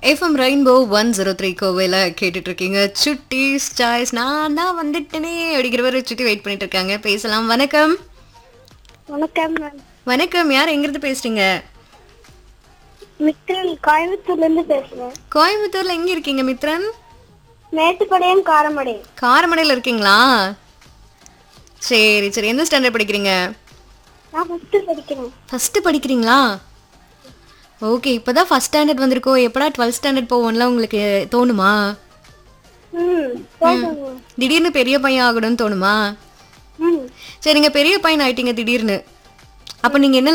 FM rainbow one zero three கோவையில் கேட்டுட்டு இருக்கீங்க சுட்டி சாய்ஸ் நான் தான் வந்துட்டேனே அப்படிங்கிறவரை சுட்டி வெயிட் பண்ணிட்டு இருக்காங்க பேசலாம் வணக்கம் வணக்கம் மேம் வணக்கம் யார் எங்கிருந்து பேசுறீங்க மித்ரன் கோயம்புத்தூர்ல இருந்து பேசுறேன் கோயம்புத்தூர்ல எங்க இருக்கீங்க மித்ரன் மேட்டுப்பாளையம் காரமடையம் காரமடையில் இருக்கீங்களா சரி சரி எந்த ஸ்டாண்டர்ட் படிக்கிறீங்க நான் ஃபிஃப்த்து படிக்கிறேன் ஃபஸ்ட்டு படிக்கிறீங்களா ஓகே இப்போதான் ஃபஸ்ட் ஸ்டாண்டர்ட் வந்திருக்கோம் எப்படா டுவெல்த் ஸ்டாண்டர்ட் போவோம்ல உங்களுக்கு தோணுமா ம் போதுங்க திடீர்னு பெரிய பையன் ஆகணும்னு தோணுமா ம் சரி நீங்கள் பெரிய பையன் ஆயிட்டீங்க திடீர்னு அப்போ நீங்கள் என்ன